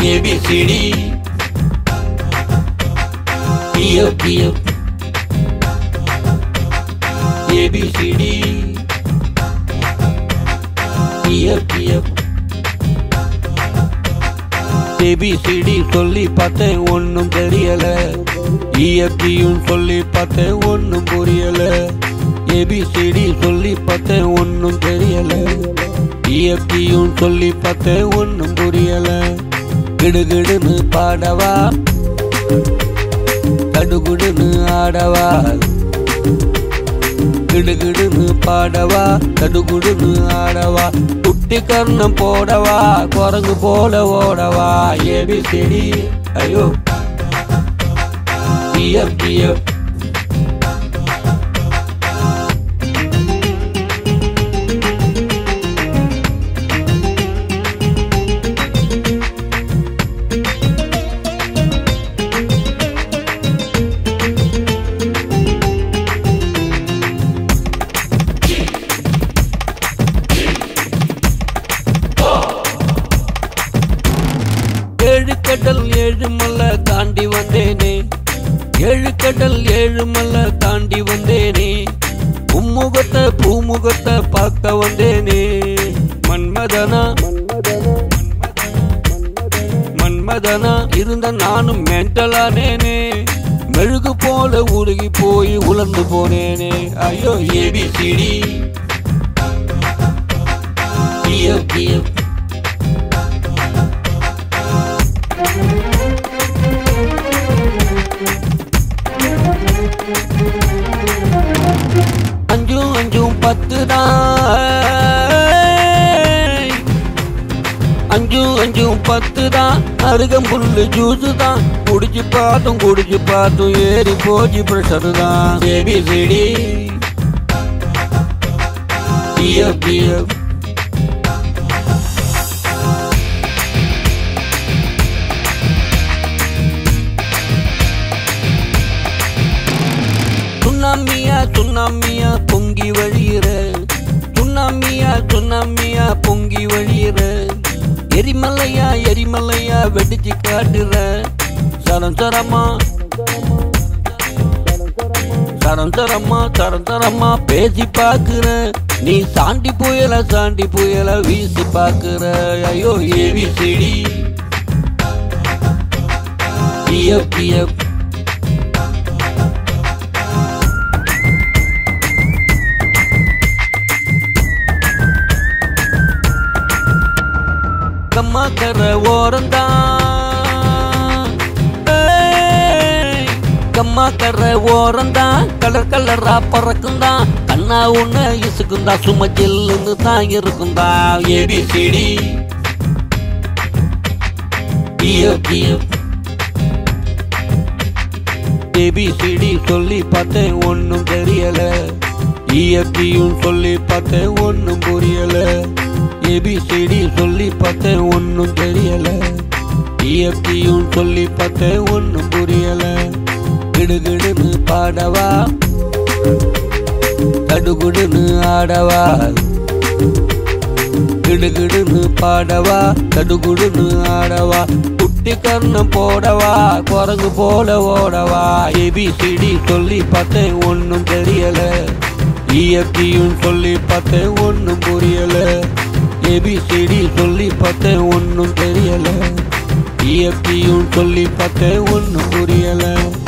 ABCD PF PF ABCD PF PF ABCD சொல்லி பார்த்தேன் ஒன்றும் தெரியல இஎஃப்டியும் சொல்லி பார்த்தேன் ஒன்றும் புரியல ஏபிசிடி சொல்லி பார்த்தேன் ஒன்றும் தெரியல இஎஃப்டியும் சொல்லி பார்த்தேன் ஒன்றும் புரியல கிடுகிடுன்னு பாடவா கடுகுடுன்னு ஆடவா கிடுகிடுன்னு பாடவா கடுகுடுன்னு ஆடவா குட்டி கர்ணம் போடவா குரங்கு போல ஓடவா ஏபிசிடி ஐயோ பிஎஃப் பிஎஃப் ஏழு கடல் ஏழு மலை தாண்டி வந்தேனே ஏழு கடல் ஏழு மலை தாண்டி வந்தேனே உம்முகத்தை பூமுகத்தை பார்க்க வந்தேனே மன்மதனா மன்மதனா இருந்த நானும் மென்டலானேனே மெழுகு போல உருகி போய் உலர்ந்து போனேனே ஐயோ ஏபிசிடி பிஎஃப் பிஎஃப் அஞ்சும் அஞ்சும் பத்து தான் அஞ்சும் அஞ்சும் பத்து தான் அருகம்புல்லு ஜூஸு தான் குடிச்சு பார்த்தும் குடிச்சு பார்த்தும் ஏறி போச்சு ப்ரெஷர் தான் ஏபிசிடி பிஎஃப் பிஎஃப் சுண்ணாமியா சுண்ணாமியா பொங்கி வழியிற சுண்ணாமியா சுண்ணாமியா பொங்கி வழியிற எரிமலையா எரிமலையா வெடிச்சு காட்டுற சரம் சரமா சரம் சரமா சரம் சரமா பேசி பாக்குற நீ சாண்டி புயல சாண்டி புயல வீசி பாக்குற ஐயோ ஏபிசிடி பிஎஃப் பிஎஃப் கம்மா கர ஓரந்தான் ஏய், கம்மா கர ஓரந்தான் கலர் கலரா பறக்குந்தான் கண்ணா உன்ன இசுக்குந்தா சும்மா ஜில்லுன்னு தான் இருக்குந்தா ஏபிசிடி பிஎஃப் பிஎஃப் ஏபிசிடி சொல்லி பார்த்தேன் ஒன்றும் தெரியல இஎஃப்டியும் சொல்லி பார்த்தேன் ஒன்றும் புரியல ஏபிசிடி சொல்லி பார்த்தேன் ஒன்றும் தெரியல இஎஃப்டியும் சொல்லி பார்த்தேன் ஒன்றும் புரியல கிடுகிடுன்னு பாடவா கடுகுடுன்னு ஆடவா கிடுகிடுன்னு பாடவா கடுகுடுன்னு ஆடவா குட்டி கர்ணம் போடவா குரங்கு போல ஓடவா ஏபிசிடி சொல்லி பார்த்தேன் ஒன்றும் தெரியல இஎஃப்டியும் சொல்லி பார்த்தேன் ஒன்றும் புரியல ஏபிசிடி சொல்லி பார்த்தேன் ஒன்றும் தெரியல இஎஃப்டியும் சொல்லி பார்த்தேன் ஒன்றும் புரியல